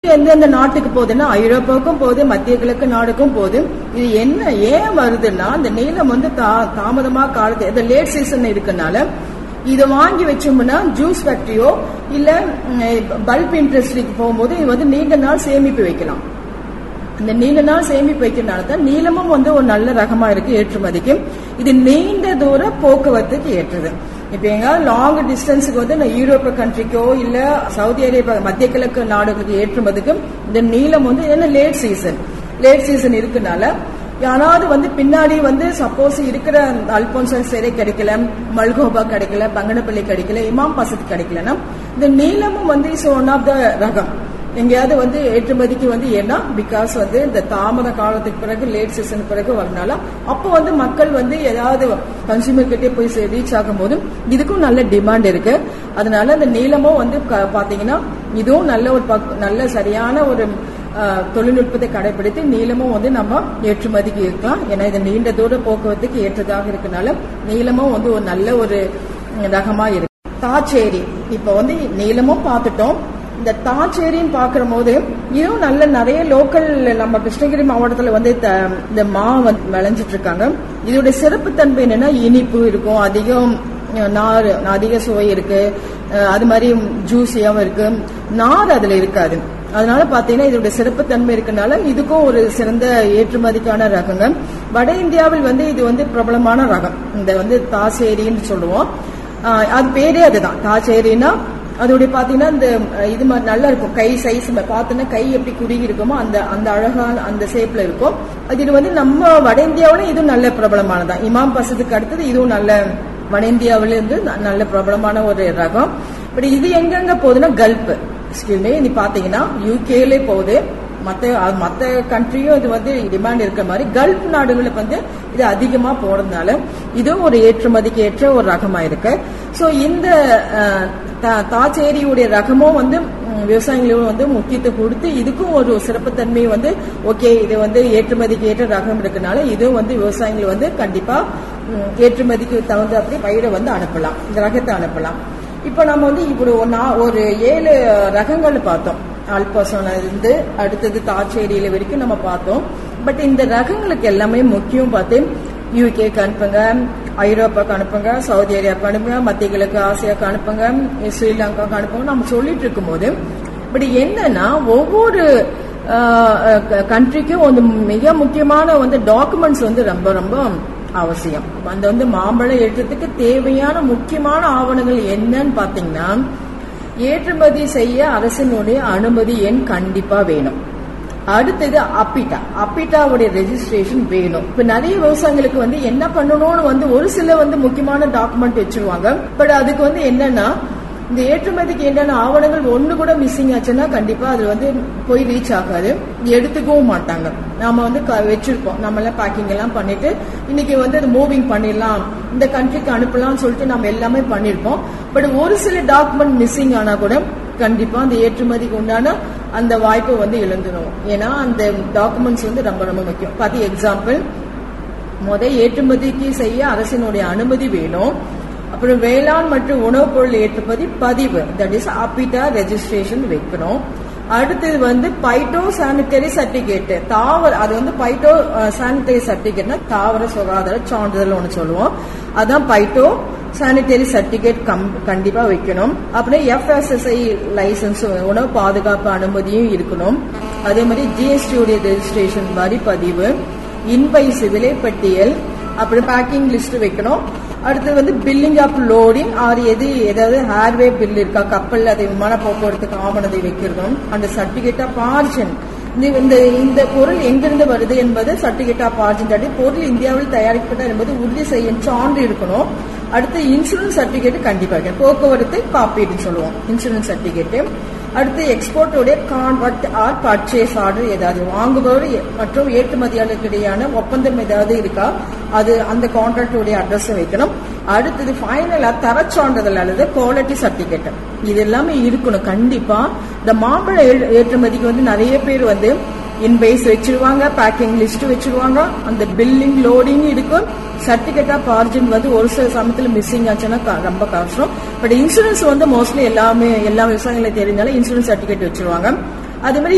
எந்தெந்த நாட்டுக்கு போகுதுன்னா ஐரோப்பாவுக்கும் போகுது மத்திய கிழக்கு நாடுக்கும் போகுது இது என்ன ஏன் வருதுன்னா இந்த நீளம் வந்து தா- தாமதமா காலத்து இந்த லேட் சீசன் இருக்கனால இதை வாங்கி வச்சோம்னா ஜூஸ் ஃபேக்டரியோ இல்ல பல்ப் இண்டஸ்ட்ரிக்கு போகும்போது இது வந்து நீண்ட நாள் சேமிப்பு வைக்கலாம் இந்த நீண்ட நாள் சேமிப்பு வைக்கிறதுனால தான் நீளமும் வந்து ஒரு நல்ல ரகமா இருக்கு ஏற்றுமதிக்கு இது நீண்ட தூர போக்குவரத்துக்கு ஏற்றது இப்ப எங்காவது லாங் டிஸ்டன்ஸுக்கு வந்து நான் யூரோப்பிய கண்ட்ரிக்கோ இல்ல சவுதி அரேபியா மத்திய கிழக்கு நாடுகளுக்கு ஏற்றுமதிக்கு இந்த நீளம் வந்து என்ன லேட் சீசன் லேட் சீசன் இருக்கனால யாராவது வந்து பின்னாடி வந்து சப்போஸ் இருக்கிற அல்போன்சல் சிறை கிடைக்கல மல்கோபா கிடைக்கல பங்கனப்பள்ளி கிடைக்கல இமாம் பசத் கிடைக்கலன்னா இந்த நீளமும் வந்து இஸ் ஒன் ஆஃப் த ரகம் எங்கேயாவது வந்து ஏற்றுமதிக்கு வந்து ஏன்னா பிகாஸ் வந்து இந்த தாமத காலத்துக்கு பிறகு லேட் சீசன் பிறகு வரனால அப்போ வந்து மக்கள் வந்து ஏதாவது கன்சியூமர் கிட்டே போய் ரீச் ஆகும்போது இதுக்கும் நல்ல டிமாண்ட் இருக்கு அதனால இந்த நீளமும் வந்து க- பாத்தீங்கன்னா இதுவும் நல்ல ஒரு பக்- நல்ல சரியான ஒரு அஹ், தொழில்நுட்பத்தை கடைபிடித்து நீளமும் வந்து நம்ம ஏற்றுமதிக்கு இருக்கலாம் ஏன்னா இது நீண்ட தூர போக்குவரத்துக்கு ஏற்றதாக இருக்கனால நீளமும் வந்து ஒரு நல்ல ஒரு ம், ரகமா இருக்கு தாச்சேரி இப்ப வந்து நீளமும் பார்த்துட்டோம் இந்த தாச்சேரின்னு பாக்குற போது இதுவும் நல்ல நிறைய லோக்கல் நம்ம கிருஷ்ணகிரி மாவட்டத்துல வந்து த- இந்த மா வந்து விளைஞ்சிட்டு இருக்காங்க இதோட சிறப்பு தன்மை என்னன்னா இனிப்பு இருக்கும் அதிகம் அஹ், நார் அதிக சுவை இருக்கு அஹ், அது மாதிரி ஜூஸியாவும் இருக்கு நார் அதுல இருக்காது அதனால பாத்தீங்கன்னா இதோட சிறப்பு தன்மை இருக்கனால இதுக்கும் ஒரு சிறந்த ஏற்றுமதிக்கான ரகங்க வட இந்தியாவில் வந்து இது வந்து பிரபலமான ரகம் இந்த வந்து தாசேரின்னு சொல்லுவோம் ஆஹ் அது பேரே அதுதான் தாச்சேரின்னா அதோடைய பாத்தீங்கன்னா இந்த அஹ், இது மாதிரி நல்லா இருக்கும் கை சைஸ் பார்த்தோன்னா கை எப்படி குறுகி இருக்குமோ அந்த அந்த அழகான அந்த ஷேப்ல இருக்கும் அது இது வந்து நம்ம வட இந்தியாவில இதுவும் நல்ல பிரபலமானதான் இமாம் பசத்துக்கு அடுத்தது இதுவும் நல்ல வட இந்தியாவில இருந்து ந- நல்ல பிரபலமான ஒரு ரகம் பட் இது எங்கெங்க போகுதுன்னா கல்ப் எக்ஸ்கியூமே நீ பாத்தீங்கன்னா யூகேல போகுது மத்த அஹ், மத்த கண்ட்ரியும் இது வந்து டிமாண்ட் இருக்கிற மாதிரி கல்ஃப் நாடுகளுக்கு வந்து இது அதிகமா போறதுனால இதுவும் ஒரு ஏற்றுமதிக்கு ஏற்ற ஒரு ரகமா இருக்கு சோ இந்த அஹ், தா- தாச்சேரியுடைய ரகமும் வந்து ம், விவசாயிகளும் வந்து முக்கியத்துவம் கொடுத்து இதுக்கும் ஒரு சிறப்புத்தன்மை வந்து ஓகே இது வந்து ஏற்றுமதிக்கு ஏற்ற ரகம் இருக்கனால இதுவும் வந்து விவசாயிகள் வந்து கண்டிப்பா ம், ஏற்றுமதிக்கு தகுந்த அப்படி பயிரை வந்து அனுப்பலாம் இந்த ரகத்தை அனுப்பலாம் இப்போ நம்ம வந்து இப்படி ஒரு நா- ஒரு ஏழு ரகங்கள் பார்த்தோம் அல்பசோன இருந்து அடுத்தது தாச்சேரியில வரைக்கும் நம்ம பார்த்தோம் பட் இந்த ரகங்களுக்கு எல்லாமே முக்கியம் பார்த்து யூகேக்கு அனுப்புங்க ஐரோப்பாக்கு அனுப்புங்க சவுதி அரேபியாவுக்கு அனுப்புங்க மத்திய கிழக்கு ஆசியாவுக்கு அனுப்புங்க ஸ்ரீலங்காவுக்கு அனுப்புங்க நம்ம சொல்லிட்டு இருக்கும்போது பட் என்னன்னா ஒவ்வொரு கண்ட்ரிக்கும் வந்து மிக முக்கியமான வந்து டாக்குமெண்ட்ஸ் வந்து ரொம்ப ரொம்ப அவசியம் அந்த வந்து மாம்பழம் ஏற்றத்துக்கு தேவையான முக்கியமான ஆவணங்கள் என்னன்னு பாத்தீங்கன்னா ஏற்றுமதி செய்ய அரசினுடைய அனுமதி எண் கண்டிப்பா வேணும் அடுத்தது அப்பிட்டா அப்பிட்டாவுடைய ரெஜிஸ்ட்ரேஷன் வேணும் இப்ப நிறைய விவசாயிகளுக்கு வந்து என்ன பண்ணணும்னு வந்து ஒரு சில வந்து முக்கியமான டாக்குமெண்ட் வச்சிருவாங்க பட் அதுக்கு வந்து என்னன்னா இந்த ஏற்றுமதிக்கு என்னென்ன ஆவணங்கள் ஒண்ணு கூட மிஸ்ஸிங் ஆச்சுன்னா கண்டிப்பா அது வந்து போய் ரீச் ஆகாது எடுத்துக்கவும் மாட்டாங்க நாம வந்து க- வச்சிருப்போம் நம்ம எல்லாம் பேக்கிங் எல்லாம் பண்ணிட்டு இன்னைக்கு வந்து அது மூவிங் பண்ணிடலாம் இந்த கண்ட்ரிக்கு அனுப்பலாம்னு சொல்லிட்டு நம்ம எல்லாமே பண்ணிருப்போம் பட் ஒரு சில டாக்குமெண்ட் மிஸ்ஸிங் ஆனா கூட கண்டிப்பா அந்த ஏற்றுமதிக்கு உண்டான அந்த வாய்ப்பை வந்து இழந்துடும் ஏன்னா அந்த டாக்குமெண்ட்ஸ் வந்து ரொம்ப ரொம்ப முக்கியம் பாத்தி எக்ஸாம்பிள் முத ஏற்றுமதிக்கு செய்ய அரசினுடைய அனுமதி வேணும் அப்புறம் வேளாண் மற்றும் உணவுப் பொருள் ஏற்றுமதி பதிவு தட் இஸ் அப்பிட்டா ரெஜிஸ்ட்ரேஷன் வைக்கணும் அடுத்தது வந்து பைட்டோ சானிட்டரி சர்டிபிகேட் தாவர அது வந்து பைட்டோ சானிட்டரி சர்டிபிகேட்னா தாவர சுகாதார சான்றிதழ் ஒன்று சொல்லுவோம் அதான் பைட்டோ சானிட்டரி சர்டிபிகேட் கண்டிப்பா வைக்கணும் அப்புறம் எஃப்எஸ்எஸ்ஐ லைசன்ஸ் உணவு பாதுகாப்பு அனுமதியும் இருக்கணும் அதே மாதிரி ஜிஎஸ்டி உடைய ரெஜிஸ்ட்ரேஷன் வரி பதிவு இன்வைஸ் விலைப்பட்டியல் அப்புறம் பேக்கிங் லிஸ்ட் வைக்கணும் அடுத்து வந்து பில்லிங் ஆஃப் லோடிங் ஆர் எது ஏதாவது ஹேர்வே பில் இருக்கா கப்பல் அதை விமான போக்குவரத்துக்கு ஆவணத்தை வைக்கிறதும் அந்த சர்டிபிகேட் ஆஃப் ஆர்ஜின் இந்த இந்த பொருள் எங்கிருந்து வருது என்பது சர்டிபிகேட் ஆஃப் ஆர்ஜின் பொருள் இந்தியாவில் தயாரிக்கப்பட்ட என்பது உறுதி செய்யும் சான்று இருக்கணும் அடுத்து இன்சூரன்ஸ் சர்டிபிகேட் கண்டிப்பா இருக்கு போக்குவரத்து காப்பீடுன்னு சொல்லுவோம் இன்சூரன்ஸ் சர்டிபிகேட் அடுத்து எக்ஸ்போர்ட்டோடைய கான்ட்ராக்ட் ஆர் பர்ச்சேஸ் ஆர்டர் ஏதாவது வாங்குபவர் எ- மற்றும் ஏற்றுமதியாளருக்கு இடையான ஒப்பந்தம் ஏதாவது இருக்கா அது அந்த கான்ட்ராக்டோடைய அட்ரஸ் வைக்கணும் அடுத்தது ஃபைனலா தரச்சான்றிதழ் அல்லது குவாலிட்டி சர்டிபிகேட் இது எல்லாமே இருக்கணும் கண்டிப்பா இந்த மாம்பழ ஏ- ஏற்றுமதிக்கு வந்து நிறைய பேர் வந்து இன்வைஸ் வச்சிருவாங்க பேக்கிங் லிஸ்ட் வச்சிருவாங்க அந்த பில்லிங் லோடிங் இருக்கும் சர்டிபிகேட் ஆஃப் ஆர்ஜின் வந்து ஒரு சில சமயத்துல மிஸ்ஸிங் ஆச்சுன்னா க- ரொம்ப கஷ்டம் பட் இன்சூரன்ஸ் வந்து மோஸ்ட்லி எல்லாமே எல்லா விவசாயிகளும் தெரிஞ்சாலும் இன்சூரன்ஸ் சர்டிபிகேட் வச்சிருவாங்க அதே மாதிரி